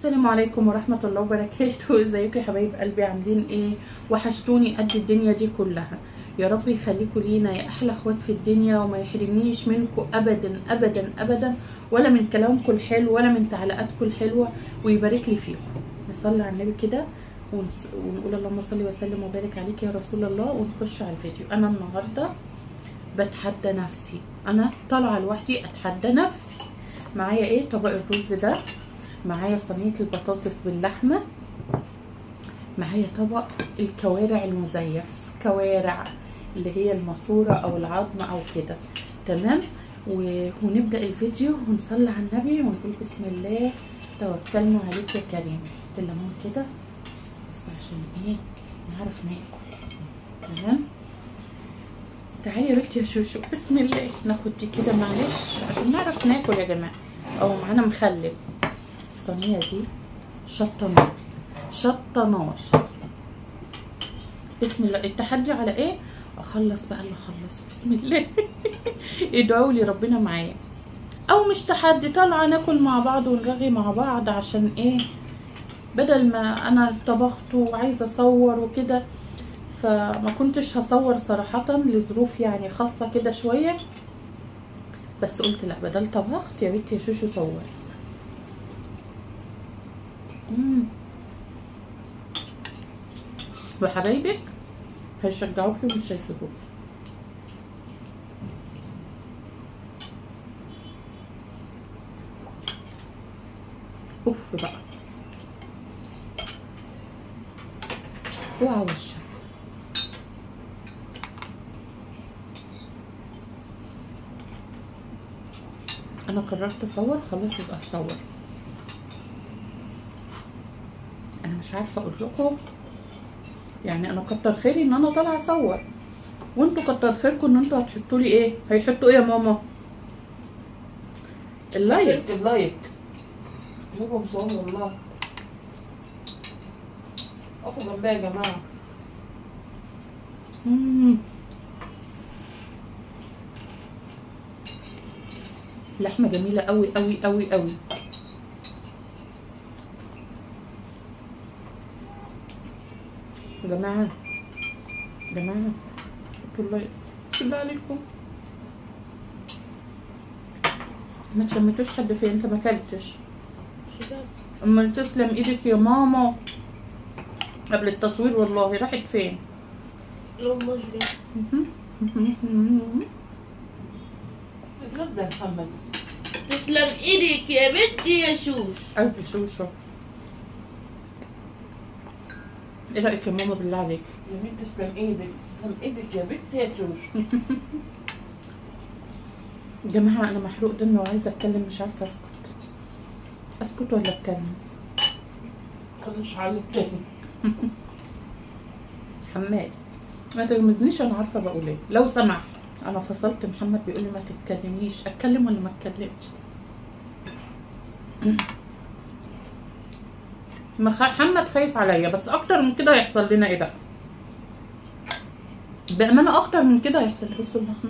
السلام عليكم ورحمة الله وبركاته ازيكم يا حبايب قلبي عاملين ايه وحشتوني قد الدنيا دي كلها يا رب يخليكم لينا يا احلى اخوات في الدنيا وما يحرمنيش منكم ابدا ابدا ابدا ولا من كلامكم الحلو ولا من تعليقاتكم الحلوه ويبارك لي فيكم نصلي على النبي كده ونس- ونقول اللهم صل وسلم وبارك عليك يا رسول الله ونخش على الفيديو انا النهارده بتحدى نفسي انا طالعه لوحدي اتحدى نفسي معايا ايه طبق الرز ده معايا صينيه البطاطس باللحمه معايا طبق الكوارع المزيف كوارع اللي هي الماسوره او العظم او كده تمام و... ونبدا الفيديو ونصلي على النبي ونقول بسم الله توكلنا عليك يا كريم نحط الليمون كده بس عشان ايه نعرف ناكل تمام تعالي يا بنتي يا شوشو بسم الله ناخد دي كده معلش عشان نعرف ناكل يا جماعه او معانا مخلل الصينيه دي شطه نار شطه نار بسم الله التحدي على ايه اخلص بقى اللي اخلصه بسم الله ادعوا لي ربنا معايا او مش تحدي طالعه ناكل مع بعض ونرغي مع بعض عشان ايه بدل ما انا طبخت وعايزه اصور وكده فما كنتش هصور صراحة لظروف يعني خاصة كده شوية بس قلت لا بدل طبخت يا بنتي يا شوشو صور مم. وحبايبك هيشجعوكي ومش هيسيبوكي اوف بقى اوعى وشك انا قررت اصور خلاص يبقى اصور انا مش عارفه اقول لكم يعني انا كتر خيري ان انا طالعه اصور وانتوا كتر خيركم ان انتوا هتحطوا لي ايه هيحطوا ايه يا ماما اللايك اللايك بابا مصور والله اقفوا جنبها يا جماعه مم. لحمه جميله قوي قوي قوي قوي يا جماعه يا جماعه حطوا اللايك بالله عليكم ما تشمتوش حد فين انت ما اكلتش اما تسلم ايدك يا ماما قبل التصوير والله راحت فين والله جري اتغدى يا محمد تسلم ايدك يا بنتي يا شوش قلبي شوشو ايه رايك يا ماما بالله عليك يا بنت تسلم ايدك تسلم ايدك يا بنت يا شوش يا جماعه انا محروق دمي وعايزه اتكلم مش عارفه اسكت اسكت ولا اتكلم خليش على التاني حماد ما تغمزنيش انا عارفه بقول ايه لو سمحت انا فصلت محمد بيقول لي ما تتكلميش اتكلم ولا ما اتكلمش مخ- محمد خايف عليا بس اكتر من كده هيحصل لنا ايه بقى بامانه اكتر من كده هيحصل بصوا اللحمه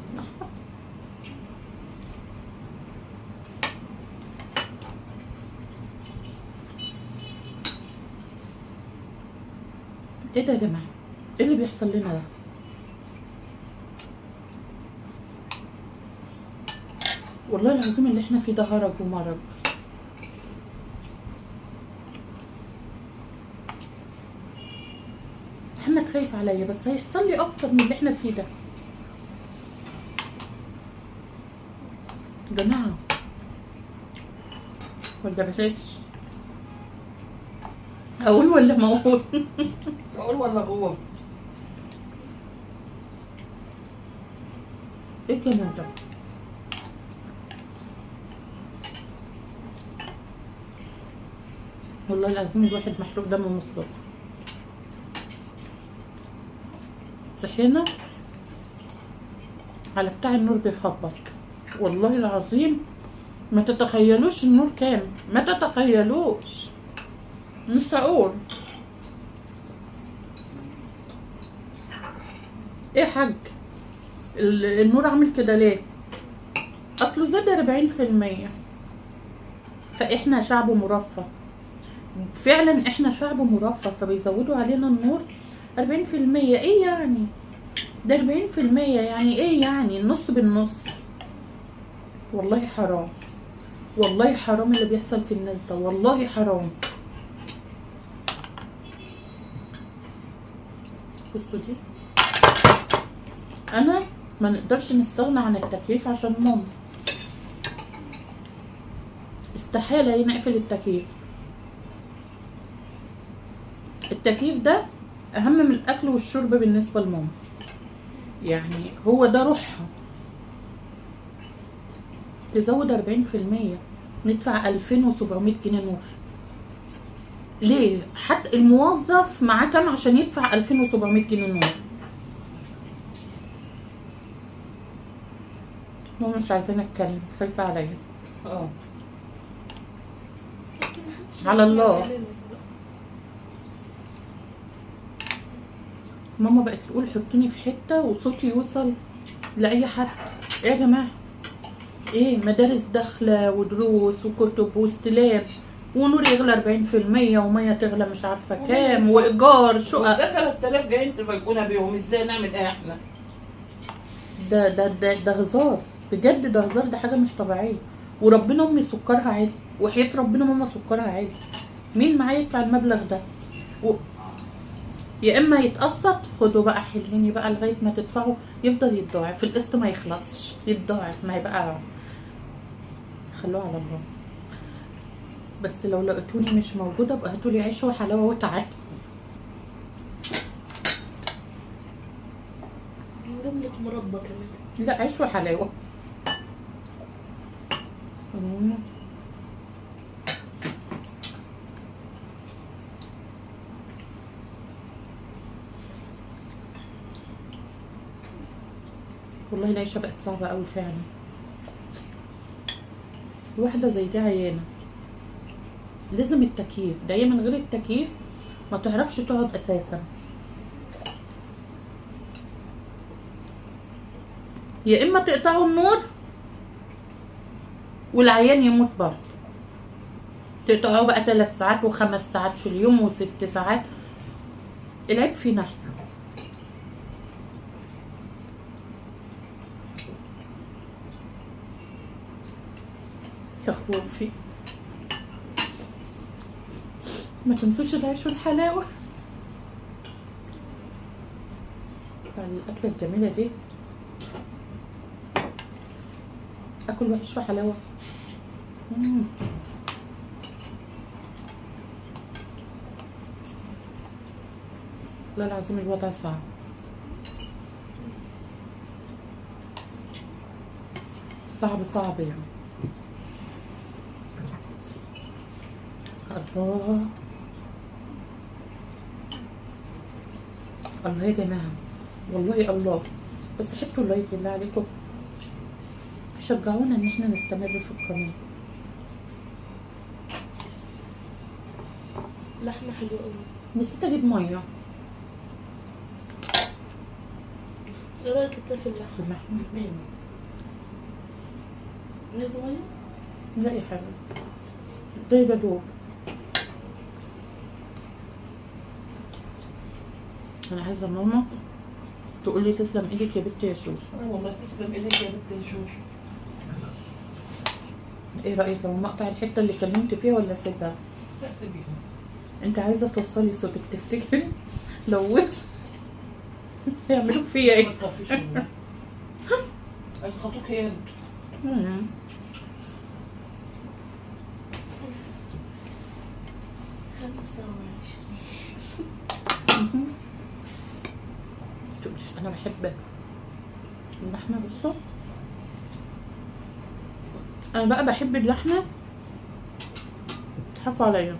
ايه ده يا جماعه ايه اللي بيحصل لنا ده والله العظيم اللي احنا فيه ده هرج ومرج محمد خايف عليا بس هيحصل لي اكتر من اللي احنا فيه ده يا جماعه ولا بلاش اقول ولا ما اقول اقول ولا اقول ايه كمان ده والله العظيم الواحد محروق دمه من الصبح صحينا على بتاع النور بيخبط والله العظيم ما تتخيلوش النور كام ما تتخيلوش مش هقول ايه يا حاج ال- النور عامل كده ليه اصله زاد 40% فاحنا شعب مرفه فعلا احنا شعب مرفه فبيزودوا علينا النور 40% ايه يعني ده 40% يعني ايه يعني النص بالنص والله حرام والله حرام اللي بيحصل في الناس ده والله حرام بصوا دي انا ما نقدرش نستغنى عن التكييف عشان ماما استحالة نقفل التكييف التكييف ده اهم من الاكل والشرب بالنسبة لماما يعني هو ده روحها تزود أربعين في المية ندفع ألفين وسبعمية جنيه نور ليه حتى الموظف معاه كام عشان يدفع ألفين وسبعمية جنيه نور ماما مش عايزين اتكلم خايفة عليا اه على الله. ماما بقت تقول حطوني في حتة وصوتي يوصل لأي حد ايه يا جماعة ايه مدارس داخلة ودروس وكتب واستلام ونور يغلى أربعين في المية ومية تغلى مش عارفة كام وإيجار شقق ده 3000 جايين تفاجئونا بيهم ازاي نعمل ايه احنا؟ ده ده ده ده هزار بجد ده هزار ده حاجة مش طبيعية وربنا أمي سكرها عالي وحياة ربنا ماما سكرها عالي مين معايا يدفع المبلغ ده و... يا اما يتقسط خدوا بقى حليني بقى لغايه ما تدفعوا يفضل يتضاعف القسط ما يخلصش يتضاعف ما يبقى خلوه على الله بس لو لقيتوني مش موجوده بقى هاتولي عيش وحلاوه وتعالوا نجيب لك مربى كمان لا عيش وحلاوه مم. والله العيشة بقت صعبة قوي فعلا واحدة زي دي عيانة لازم التكييف ده هي من غير التكييف ما تعرفش تقعد اساسا يا اما تقطعوا النور والعيان يموت برضه تقطعوه بقى ثلاث ساعات وخمس ساعات في اليوم وست ساعات العيب فينا احنا يا خوفي ما تنسوش العيش والحلاوة بعد الأكلة الجميلة دي أكل وحش وحلاوة مم. والله العظيم الوضع صعب صعب صعب يعني الله الله يا جماعة والله الله بس حطوا اللايك بالله عليكم شجعونا ان احنا نستمر في القناة لحمة حلوة قوي نسيت اجيب مية ايه رأيك انت في اللحمة؟ في اللحمة مين؟ عايزة مية؟ لا يا حبيبي زي بدوب انا عايزة ماما تقول لي تسلم ايدك يا بنتي يا شوش اه والله تسلم ايدك يا بنت يا شوش ايه رأيك لو مقطع الحتة اللي كلمت فيها ولا سيبها لا سيبيها انت عايزة توصلي صوتك تفتكري لو وصل يعملوا فيا ما ايه تخافيش والله. هيسقطوك هي انت مم. خمسة وعشرين تقولش انا بحب اللحمه بصوا انا بقى بحب اللحمه حفوا عليا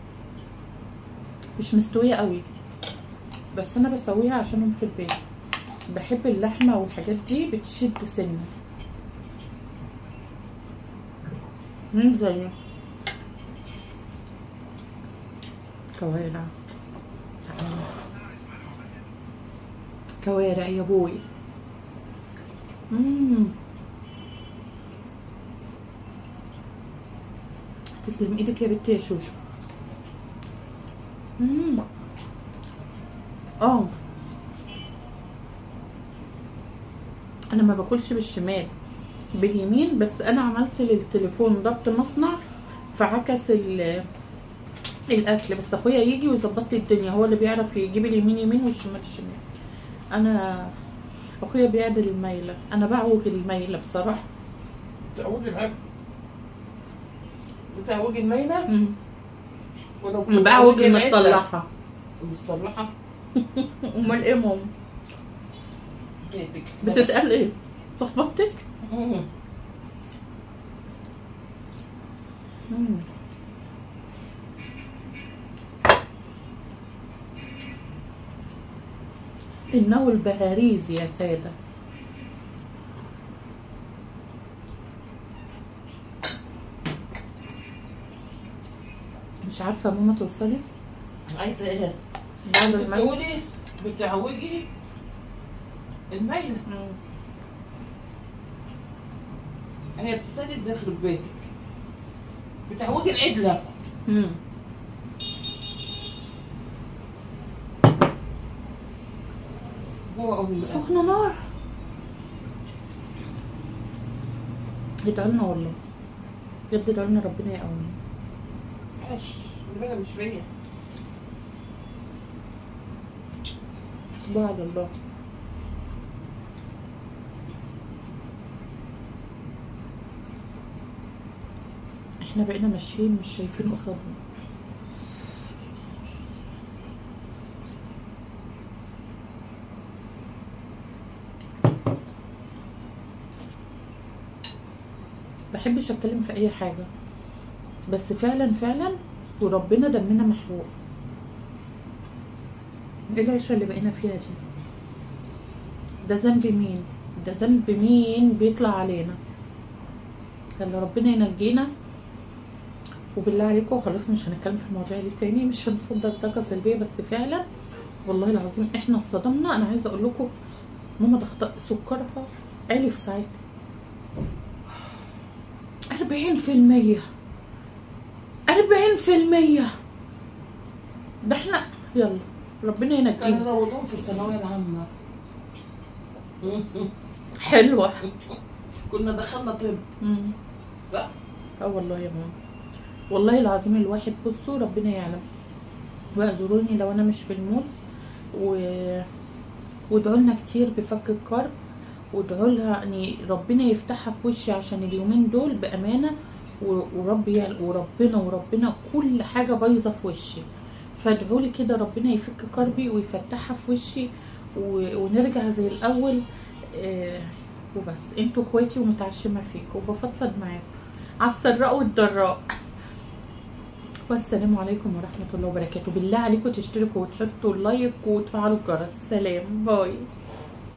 مش مستويه قوي بس انا بسويها عشانهم في البيت بحب اللحمه والحاجات دي بتشد سنه مين زيي كوارع تعالى. كوارع يا بوي مم. تسلم ايدك يا بنتي يا شوشو مم. اه انا ما باكلش بالشمال باليمين بس انا عملت للتليفون ضبط مصنع فعكس ال الاكل بس اخويا يجي ويظبط لي الدنيا هو اللي بيعرف يجيب اليمين يمين والشمال شمال انا اخويا بيعدل الميله انا بعوج الميله بصراحه بتعوجي العكس بتعوجي الميلة مم. ولو بعوج بتعوجي العدة المتصلحه متصلحة امال ايه ماما بيتك بتتقال ايه لخبطتك مم. مم. إنه البهاريز يا سادة مش عارفة ماما توصلي عايزة ايه؟ بعد المغرب بتقولي بتعوجي الميلة مم. هي بتستني ازاي يخرب بيتك بتعوجي العدلة مم. هو أم سخنة نار ادعوا لنا والله بجد ادعوا لنا ربنا يقوينا عاش ربنا مش فيا الله على الله احنا بقينا ماشيين مش شايفين قصادنا بحبش اتكلم في اي حاجة بس فعلا فعلا وربنا دمنا محروق ايه العيشة اللي بقينا فيها دي ده ذنب مين ده ذنب مين بيطلع علينا يلا ربنا ينجينا وبالله عليكم خلاص مش هنتكلم في المواضيع دي تاني مش هنصدر طاقة سلبية بس فعلا والله العظيم احنا اتصدمنا انا عايزة اقول لكم ماما ضغط سكرها عالي في ساعتها أربعين في المية أربعين في المية ده احنا يلا ربنا كانوا ينجينا يزودوهم في الثانوية العامة حلوة كنا دخلنا طب مم. صح؟ اه والله يا ماما والله العظيم الواحد بصوا ربنا يعلم واعذروني لو انا مش في المود و وادعوا لنا كتير بفك الكرب وادعوا لها يعني ربنا يفتحها في وشي عشان اليومين دول بامانه و- ورب يعل- وربنا وربنا كل حاجه بايظه في وشي فادعوا لي كده ربنا يفك كربي ويفتحها في وشي و... ونرجع زي الاول آه وبس انتوا اخواتي ومتعشمه فيكم وبفضفض معاكم على السراء والضراء والسلام عليكم ورحمة الله وبركاته بالله عليكم تشتركوا وتحطوا اللايك وتفعلوا الجرس سلام باي